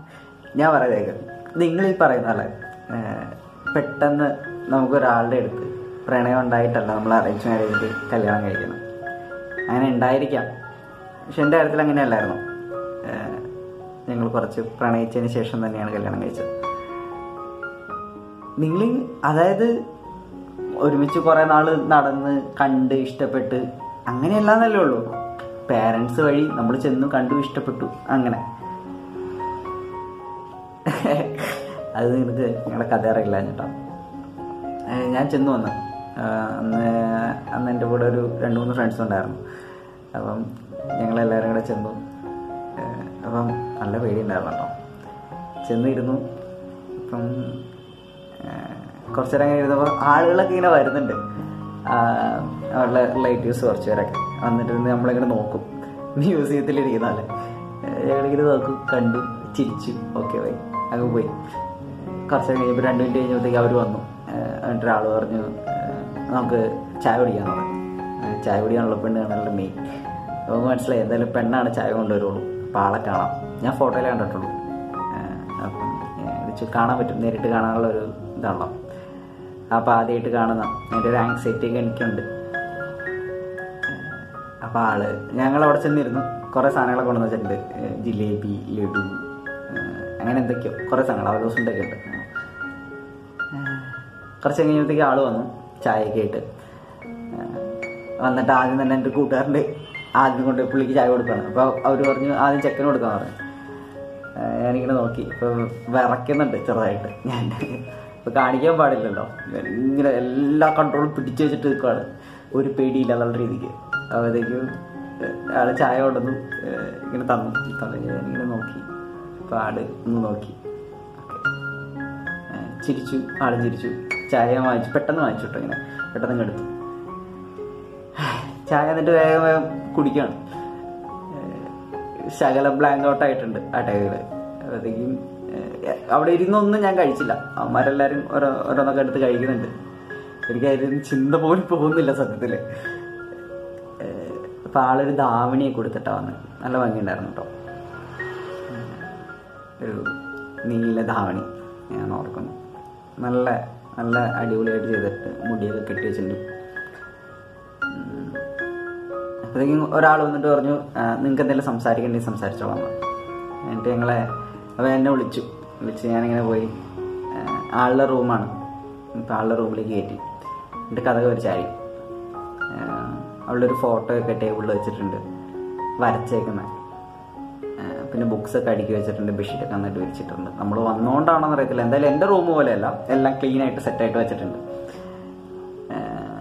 ഞാൻ പറയുന്നത് നിങ്ങൾ ഈ പറയുന്ന പോലെ ഏഹ്, പെട്ടെന്ന് നമുക്കൊരാളുടെ അടുത്ത് പ്രണയം ഉണ്ടായിട്ടല്ല നമ്മൾ അറേഞ്ച് മാരേജിൽ കല്യാണം കഴിക്കണം അങ്ങനെ ഉണ്ടായിരിക്കാം പക്ഷെ എൻ്റെ കാര്യത്തിൽ അങ്ങനെയല്ലായിരുന്നു ഏഹ്, ഞങ്ങൾ കുറച്ച് പ്രണയിച്ചതിന് ശേഷം തന്നെയാണ് കല്യാണം കഴിച്ചത് നിങ്ങൾ അതായത് ഒരുമിച്ച് കുറേ നാൾ നടന്ന് കണ്ട് ഇഷ്ടപ്പെട്ട് അങ്ങനെയല്ലാന്നല്ലേ ഉള്ളൂ പാരൻസ് വഴി നമ്മൾ ചെന്നു കണ്ടു ഇഷ്ടപ്പെട്ടു അങ്ങനെ അത് നിനക്ക് നിങ്ങളുടെ കഥ അറിയില്ല കേട്ടോ ഏഹ് ഞാൻ ചെന്ന് വന്നു ആഹ് അന്ന് അന്ന് എൻ്റെ കൂടെ ഒരു രണ്ട് മൂന്ന് ഫ്രണ്ട്സ് ഉണ്ടായിരുന്നു അപ്പം ഞങ്ങളെല്ലാവരും കൂടെ ചെന്നു ഏഹ് അപ്പം നല്ല പേടിയുണ്ടായിരുന്നു കേട്ടോ ചെന്നിരുന്നു ഇപ്പം ഏഹ് കുറച്ച് നേരം അങ്ങനെ ഇരുന്നപ്പോൾ ആളുകളൊക്കെ ഇങ്ങനെ വരുന്നുണ്ട് ആഹ് അവരുടെ റിലേറ്റീവ്സ് കുറച്ച് പേരൊക്കെ വന്നിട്ട് നമ്മളിങ്ങനെ നോക്കും മ്യൂസിയത്തിലിരിക്കുന്നതല്ലേ ഞങ്ങളിങ്ങനെ നോക്കും കണ്ടു ചിരിച്ചു ഓക്കെ പോയി അങ്ങ് പോയി കുറച്ച് നേരം കഴിഞ്ഞപ്പോൾ രണ്ട് മിനിറ്റ് കഴിഞ്ഞപ്പോഴത്തേക്ക് അവർ വന്നു ഏഹ് എന്നിട്ട് ഒരാൾ പറഞ്ഞു ഏഹ് നമുക്ക് ചായ കുടിക്കാൻ പറഞ്ഞു ഏഹ് ചായ കുടിക്കാനുള്ള പെണ്ണ് കാണാനുള്ള മെയിൻ നമുക്ക് മനസ്സിലായി എന്തായാലും പെണ്ണാണ് ചായ കൊണ്ടുവരുള്ളൂ അപ്പോൾ ആളെ കാണാം ഞാൻ ഫോട്ടോയിൽ കണ്ടിട്ടുള്ളൂ ഏഹ് അപ്പം ഏഹ് ഇത് ചു- കാണാൻ പറ്റും നേരിട്ട് കാണാനുള്ള ഒരു ഇതാണല്ലോ അപ്പോൾ ആദ്യമായിട്ട് കാണുന്ന അതിൻ്റെ ഒരു ആങ്സൈറ്റി ഒക്കെ എനിക്കുണ്ട് അപ്പോൾ ആള് ഞങ്ങൾ അവിടെ ചെന്നിരുന്നു കുറേ സാധനങ്ങളൊക്കെ കൊണ്ടുവന്ന് വെച്ചിട്ടുണ്ട് ഏഹ് ജിലേബി ലഡു ഏഹ് അങ്ങനെ എന്തൊക്കെയോ കുറേ സാധനങ്ങൾ അവലോസും ഒക്കെ ഉണ്ട് ഏഹ് കുറച്ച് കഴിഞ്ഞപ്പോഴത്തേക്ക് ആള് വന്നു ചായയൊക്കെ ആയിട്ട് ഏഹ് വന്നിട്ട് ആദ്യം തന്നെ എൻ്റെ കൂട്ടുകാരൻ്റെ ആദ്യം കൊണ്ട് പുള്ളിക്ക് ചായ കൊടുക്കണം അപ്പോൾ അവർ പറഞ്ഞു ആദ്യം ചെക്കന് കൊടുക്കാൻ പറഞ്ഞു ഏഹ് ഞാനിങ്ങനെ നോക്കി ഇപ്പോൾ വിറയ്ക്കുന്നുണ്ട് ചെറുതായിട്ട് ഞാൻ ഇപ്പോൾ കാണിക്കാൻ പാടില്ലല്ലോ ഞാൻ ഇങ്ങനെ എല്ലാ കൺട്രോളും പിടിച്ചു വെച്ചിട്ട് നിൽക്കുകയാണ് ഒരു പേടിയില്ല എന്നുള്ള രീതിക്ക് അപ്പോഴത്തേക്കും ആള് ചായ കൊണ്ടുവന്നു ഏഹ് ഇങ്ങനെ തന്നു തന്നു ഞാനിങ്ങനെ നോക്കി അപ്പോൾ ആള് ഒന്ന് നോക്കി ഏഹ് ചിരിച്ചു ആള് ചിരിച്ചു ചായ ഞാൻ വാങ്ങിച്ചു പെട്ടെന്ന് വാങ്ങിച്ചു കേട്ടോ ഇങ്ങനെ പെട്ടെന്ന് ഇങ്ങ് എടുത്തു ചായ എന്നിട്ട് വേഗം വേഗം കുടിക്കുകയാണ് ഏഹ് ശകലം ബ്ലാങ്ക് ഔട്ട് ആയിട്ടുണ്ട് ആ ടൈമില് അപ്പോഴത്തേക്കും ഏഹ് അവിടെ ഇരുന്നൊന്നും ഞാൻ കഴിച്ചില്ല അവന്മാരെല്ലാരും ഓരോ ഓരോന്നൊക്കെ എടുത്ത് കഴിക്കുന്നുണ്ട് എനിക്ക് അതിൽ ചിന്ത പോലും പോകുന്നില്ല സത്യത്തില് ഏഹ് അപ്പൊ ആളൊരു ധാവണിയെ കൊടുത്തിട്ടാ വന്ന് നല്ല ഭംഗിയുണ്ടായിരുന്നു കേട്ടോ ഒരു നീല ധാവണി ഞാൻ ഓർക്കുന്നു നല്ല നല്ല അടിപൊളിയായിട്ട് ചെയ്തിട്ട് മുടിയൊക്കെ കെട്ടി വെച്ചിട്ടുണ്ട് അപ്പോഴത്തേക്കും ഒരാൾ വന്നിട്ട് പറഞ്ഞു നിങ്ങൾക്ക് എന്തെങ്കിലും സംസാരിക്കണ്ടെങ്കിൽ സംസാരിച്ചോളാം എന്ന് പറഞ്ഞു. എന്നിട്ട് ഞങ്ങളെ അവൻ എന്നെ വിളിച്ചു വിളിച്ച് ഞാനിങ്ങനെ പോയി ആ, ആളുടെ റൂമാണ് ഇപ്പം ആളുടെ റൂമിലേക്ക് കയറ്റി എന്നിട്ട് കഥ ഒരു ചാരി ആ, അവളുടെ ഒരു ഫോട്ടോ ഒക്കെ ടേബിളിൽ വെച്ചിട്ടുണ്ട് വരച്ചേക്കുന്നത് പിന്നെ ബുക്സ് ഒക്കെ അടുക്കി വെച്ചിട്ടുണ്ട് ബെഡ്ഷീറ്റൊക്കെ നന്നായിട്ട് വിരിച്ചിട്ടുണ്ട് നമ്മൾ വന്നുകൊണ്ടാണോന്ന് അറിയത്തില്ല എന്തായാലും എൻ്റെ റൂം പോലെയല്ല എല്ലാം ക്ലീൻ ആയിട്ട് സെറ്റായിട്ട് വെച്ചിട്ടുണ്ട് ആ,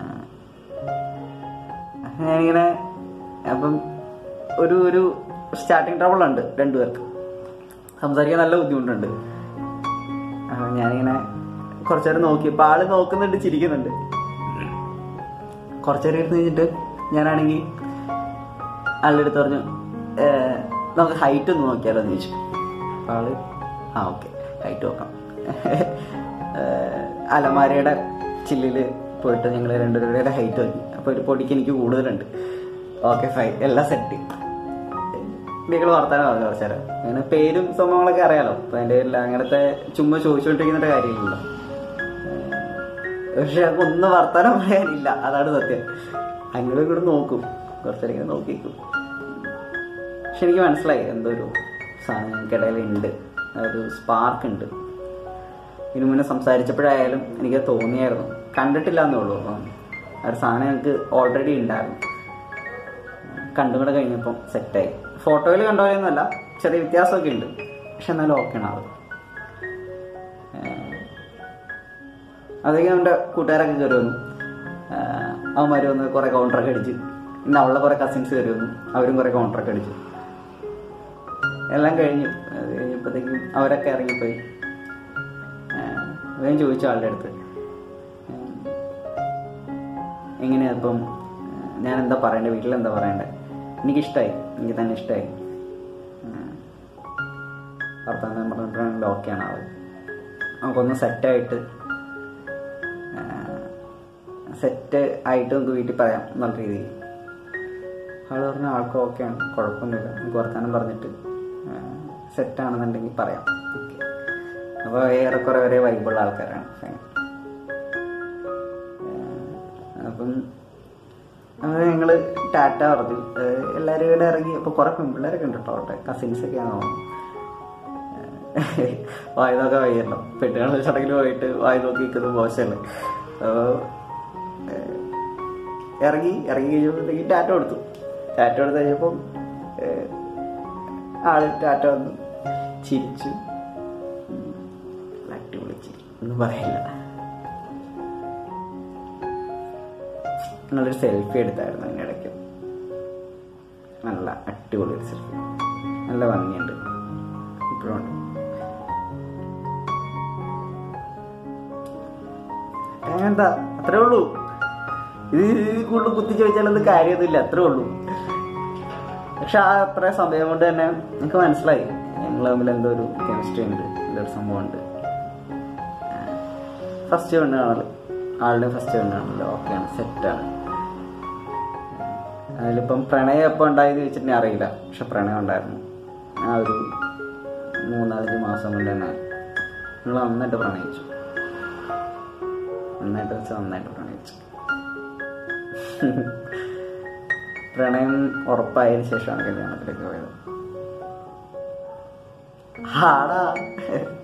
ഞാനിങ്ങനെ അപ്പം ഒരു ഒരു സ്റ്റാർട്ടിങ് ട്രബിൾ ഉണ്ട് രണ്ടുപേർക്ക് സംസാരിക്കാൻ നല്ല ബുദ്ധിമുട്ടുണ്ട് അപ്പൊ ഞാനിങ്ങനെ കുറച്ചു നേരം നോക്കി ഇപ്പൊ ആള് നോക്കുന്നുണ്ട് ചിരിക്കുന്നുണ്ട് കുറച്ചു നേരം ഇരുന്ന് കഴിഞ്ഞിട്ട് ഞാനാണെങ്കിൽ ആളുടെ അടുത്ത് പറഞ്ഞു "ഏഹ്, നമുക്ക് ഹൈറ്റ് ഒന്ന് നോക്കിയാലോ എന്ന് ചോദിച്ചു അപ്പൊ ആള് ആ ഓക്കെ ഹൈറ്റ് നോക്കാം ഏഹ്, അലമാരയുടെ ചില്ലില് പോയിട്ട് ഞങ്ങൾ രണ്ടുപേരുടെ ഹൈറ്റ് നോക്കി അപ്പൊ ഒരു പൊടിക്ക് എനിക്ക് കൂടുതലുണ്ട് ഓക്കെ ഫൈൻ എല്ലാം സെറ്റ് നിങ്ങൾ വർത്താനം പറഞ്ഞു കുറച്ചു നേരം അങ്ങനെ പേരും സംഭവങ്ങളൊക്കെ അറിയാലോ അപ്പൊ അതിന്റെ പേരിൽ അങ്ങനത്തെ ചുമ്മാ ചോദിച്ചുകൊണ്ടിരിക്കുന്ന കാര്യമില്ലല്ലോ പക്ഷെ ഞങ്ങൾക്ക് ഒന്നും വർത്താനം പറയാനില്ല അതാണ് സത്യം അങ്ങോട്ടും ഇങ്ങോട്ടും നോക്കും കുറച്ചേരം ഇങ്ങനെ നോക്കിക്കും പക്ഷെ എനിക്ക് മനസ്സിലായി എന്തോ ഒരു സാധനം ഞങ്ങൾക്കിടയിൽ ഉണ്ട് ഒരു സ്പാർക്ക് ഉണ്ട് ഇതിനു മുന്നേ സംസാരിച്ചപ്പോഴായാലും എനിക്ക് തോന്നിയായിരുന്നു കണ്ടിട്ടില്ല എന്നേ ഉള്ളൂ അപ്പം ആ ഒരു സാധനം ഞങ്ങൾക്ക് ഓൾറെഡി ഉണ്ടായിരുന്നു കണ്ടും കൂടെ കഴിഞ്ഞപ്പം സെറ്റായി ഫോട്ടോയിൽ കണ്ട പോലെയൊന്നുമല്ല ചെറിയ വ്യത്യാസമൊക്കെ ഉണ്ട് പക്ഷെ എന്നാലും ഓക്കെയാണ് അത് അതൊക്കെ അവൻ്റെ കൂട്ടുകാരൊക്കെ കയറി വന്നു അവന്മാർ വന്ന് കുറേ കൗണ്ടറൊക്കെ അടിച്ച് പിന്നെ അവളുടെ കുറേ കസിൻസ് കയറി വന്നു അവരും കുറേ കൗണ്ടറൊക്കെ അടിച്ചു എല്ലാം കഴിഞ്ഞു അത് കഴിഞ്ഞപ്പോഴത്തേക്കും അവരൊക്കെ ഇറങ്ങിപ്പോയി ഞാൻ ചോദിച്ചു ആളുടെ അടുത്ത് എങ്ങനെയാ ഇപ്പം ഞാൻ എന്താ പറയണ്ടേ വീട്ടിൽ എന്താ പറയണ്ടേ എനിക്കിഷ്ടമായി എനിക്ക് തന്നെ ഇഷ്ടമായി വർത്തമാനം പറഞ്ഞിട്ടുണ്ടെങ്കിൽ ഓക്കെയാണ് ആള് നമുക്കൊന്ന് സെറ്റായിട്ട് സെറ്റ് ആയിട്ട് നമുക്ക് വീട്ടിൽ പറയാം എന്നുള്ള രീതിയിൽ ആൾ പറഞ്ഞ ആൾക്ക് ഓക്കെയാണ് കുഴപ്പമൊന്നുമില്ല നമുക്ക് വർത്തമാനം പറഞ്ഞിട്ട് സെറ്റ് ആണെന്നുണ്ടെങ്കിൽ പറയാം അപ്പോൾ ഏറെക്കുറെ ഒരേ വൈബുള്ള ആൾക്കാരാണ് ഫൈൻ അപ്പം അങ്ങനെ ഞങ്ങൾ ടാറ്റ പറഞ്ഞു ഏഹ് എല്ലാവരും ഇവിടെ ഇറങ്ങി അപ്പോൾ കുറേ പെൺപിള്ളേരൊക്കെ ഉണ്ട് കേട്ടോ അവിടെ കസിൻസൊക്കെയാണ് തോന്നുന്നു വായി നോക്കാൻ വയ്യല്ലോ പെട്ടുകാണൽ ചടങ്ങിൽ പോയിട്ട് വായി നോക്കി നിൽക്കുന്നത് മോശമല്ലേ അപ്പോൾ ഇറങ്ങി ഇറങ്ങി കഴിഞ്ഞപ്പോഴത്തേക്ക് ടാറ്റ കൊടുത്തു ടാറ്റ കൊടുത്ത് കഴിഞ്ഞപ്പം ഏഹ്, ആള് ടാറ്റ വന്നു ചിരിച്ചു ഉം, അടിപൊളി ചിരി ഒന്നും പറയില്ല നല്ലൊരു സെൽഫി എടുത്തായിരുന്നു അതിൻ്റെ ഇടയ്ക്ക് നല്ല അടിപൊളി ഒരു സെൽഫി നല്ല ഭംഗിയുണ്ട് ഇപ്പോഴും ഉണ്ട് എന്താ അത്രേ ഉള്ളൂ ഇത് ഇതിൽ കൂടുതൽ കുത്തി ചോദിച്ചാലൊന്നും കാര്യമൊന്നുമില്ല അത്രേ ഉള്ളൂ പക്ഷെ ആ അത്ര സമയം കൊണ്ട് തന്നെ എനിക്ക് മനസ്സിലായി ഞങ്ങൾ തമ്മിൽ എന്തോ ഒരു കെമിസ്ട്രി ഉണ്ട് എന്തോ ഒരു സംഭവം ഉണ്ട് ഫസ്റ്റ് പെണ്ണാണല്ലോ ആളുടെ ഫസ്റ്റ് പെണ്ണാണല്ലോ ഓക്കെയാണ് സെറ്റാണ് അതിലിപ്പം പ്രണയം എപ്പോൾ ഉണ്ടായെന്ന് ചോദിച്ചിട്ടുണ്ടെങ്കിൽ അറിയില്ല പക്ഷെ പ്രണയം ഉണ്ടായിരുന്നു ആ ഒരു മൂന്നാലഞ്ച് മാസം കൊണ്ട് തന്നെ നിങ്ങൾ നന്നായിട്ട് പ്രണയിച്ചു നന്നായിട്ട് വെച്ചാൽ നന്നായിട്ട് പ്രണയിച്ചു പ്രണയം ഉറപ്പായതിനു ശേഷമാണ് കല്യാണത്തിലേക്ക് പോയത് ആടാ